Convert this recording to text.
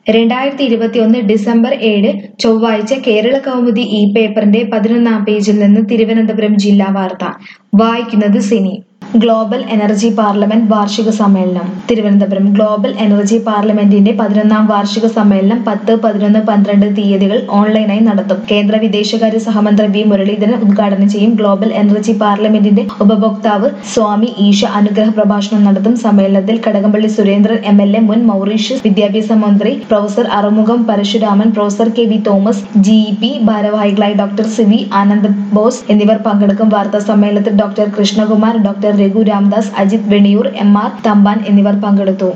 രണ്ടായിരത്തി ഇരുപത്തിയൊന്ന് ഡിസംബർ ഏഴ് ചൊവ്വാഴ്ച കേരള കൗമുദി ഈ പേപ്പറിന്റെ പതിനൊന്നാം പേജിൽ നിന്ന് തിരുവനന്തപുരം ജില്ലാ വാർത്ത വായിക്കുന്നത് സിനി ഗ്ലോബൽ എനർജി പാർലമെന്റ് വാർഷിക സമ്മേളനം തിരുവനന്തപുരം ഗ്ലോബൽ എനർജി പാർലമെന്റിന്റെ പതിനൊന്നാം വാർഷിക സമ്മേളനം പത്ത് പതിനൊന്ന് പന്ത്രണ്ട് തീയതികൾ ഓൺലൈനായി നടത്തും കേന്ദ്ര വിദേശകാര്യ സഹമന്ത്രി വി മുരളീധരൻ ഉദ്ഘാടനം ചെയ്യും ഗ്ലോബൽ എനർജി പാർലമെന്റിന്റെ ഉപഭോക്താവ് സ്വാമി ഈശ അനുഗ്രഹ പ്രഭാഷണം നടത്തും സമ്മേളനത്തിൽ Kadakampally Surendran M L A മുൻ മൗറീഷ്യസ് വിദ്യാഭ്യാസ മന്ത്രി professor Arumugam Parasuraman professor K V Thomas G P ഭാരവാഹികളായി doctor C V Anand Bose എന്നിവർ പങ്കെടുക്കും വാർത്താ സമ്മേളനത്തിൽ doctor Krishnakumar doctor Raghu Ramdas Ajith Veniyoor M R Thampan എന്നിവർ പങ്കെടുത്തു